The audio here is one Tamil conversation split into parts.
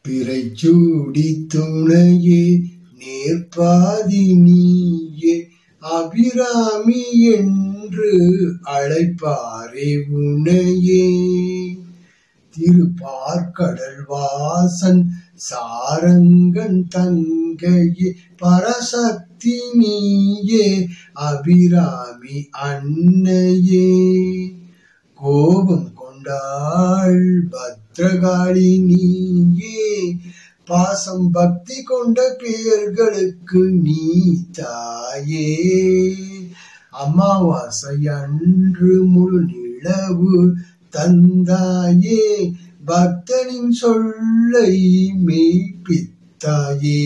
பிறைச்சூடி துணையே நேர்பாதி நீயே அபிராமி என்று அழைப்பாரே உனையே திருப்பார்கடல் வாசன் சாரங்கன் தங்கையே பரசக்தி நீயே அபிராமி அன்னையே கோபம் கொண்டாள் பத்ரகாளி நீயே பாசம் பக்தி கொண்ட பேர்களுக்கு நீ தாயே அமாவாசை அன்று முழு நிலவு தந்தாயே பக்தனின் சொல்லை மெய்ப்பித்தாயே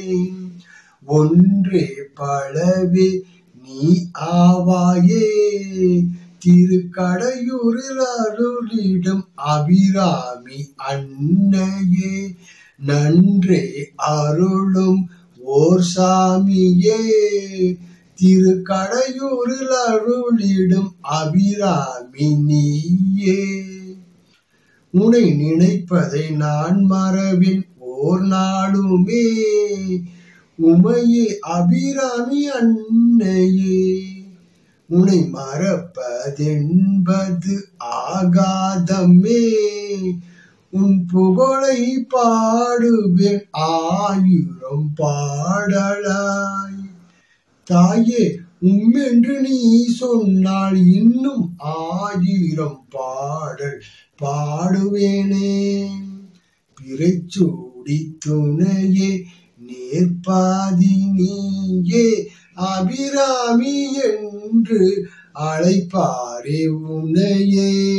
ஒன்றே பலவே நீ ஆவாயே திருக்கடையூரில் அருளிடும் அபிராமி அன்னையே நன்றே அருளும் ஓர் சாமியே திருக்கடையூரில் அருளிடும் அபிராமி நீயே உனை நினைப்பதை நான் மறவேன் ஓர் நாளுமே உமையே அபிராமி அன்னையே உனை மறப்பதென்பது ஆகாதமே உன் புகழை பாடுவேன் ஆயிரம் பாடலாய் தாயே உம்மென்று நீ சொன்னால் இன்னும் ஆயிரம் பாடல் பாடுவேனே பிறைச்சூடி துணையே நேர்பாதி நீயே அபிராமி என்று அழைப்பாரே உனையே